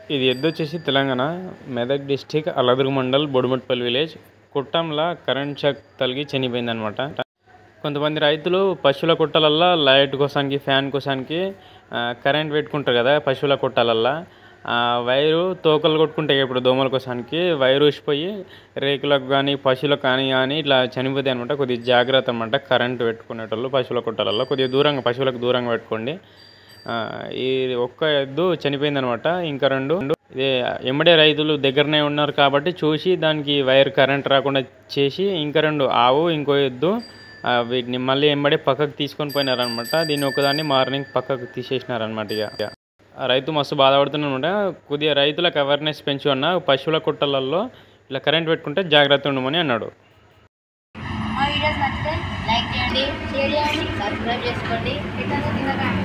ఇది ఎద్దు వచ్చేసి తెలంగాణ మెదక్ డిస్టిక్ అలదుర్గ్ మండల్ బొడుమట్పల్లి విలేజ్ కుట్టంలో కరెంట్ షాక్ తగిలి చనిపోయింది అనమాట కొంతమంది రైతులు పశువుల కుట్టలల్లో లైట్ కోసానికి ఫ్యాన్ కోసానికి ఆ, కరెంట్ పెట్టుకుంటారు కదా పశువుల కుట్టలల్లో ఆ వైరు తోకలు కొట్టుకుంటాయి ఇప్పుడు దోమల కోసానికి వైరు ఊసిపోయి రేకులకు కానీ పశువులకు కానీ కానీ ఇట్లా చనిపోతాయి అనమాట కొద్దిగా జాగ్రత్త అనమాట కరెంట్ పెట్టుకునేటోళ్ళు పశువుల కుట్టలల్లో కొద్దిగా దూరంగా పశువులకు దూరంగా పెట్టుకోండి ఆ, ఈ ఒక్క ఎద్దు చనిపోయిందనమాట ఇంకా రెండు ఇదే ఎమ్మడే రైతులు దగ్గరనే ఉన్నారు కాబట్టి చూసి దానికి వైర్ కరెంట్ రాకుండా చేసి ఇంకా రెండు ఆవు ఇంకో ఎద్దు ఆ, వీటిని మళ్ళీ ఎంబడే పక్కకు తీసుకొని పోయినారనమాట దీన్ని ఒకదాన్ని మార్నింగ్ పక్కకు తీసేసినారనమాట ఇక ఆ రైతు మస్తు బాధపడుతున్నారనమాట కొద్దిగా రైతులకు అవేర్నెస్ పెంచు అన్న పశువుల కుట్టలలో ఇలా కరెంట్ పెట్టుకుంటే జాగ్రత్త ఉండమని అన్నాడు మా వీడియోస్ నచ్చితే లైక్ చేయండి షేర్ చేయండి సబ్స్క్రైబ్ చేసుకోండి ఇతరులకు కింద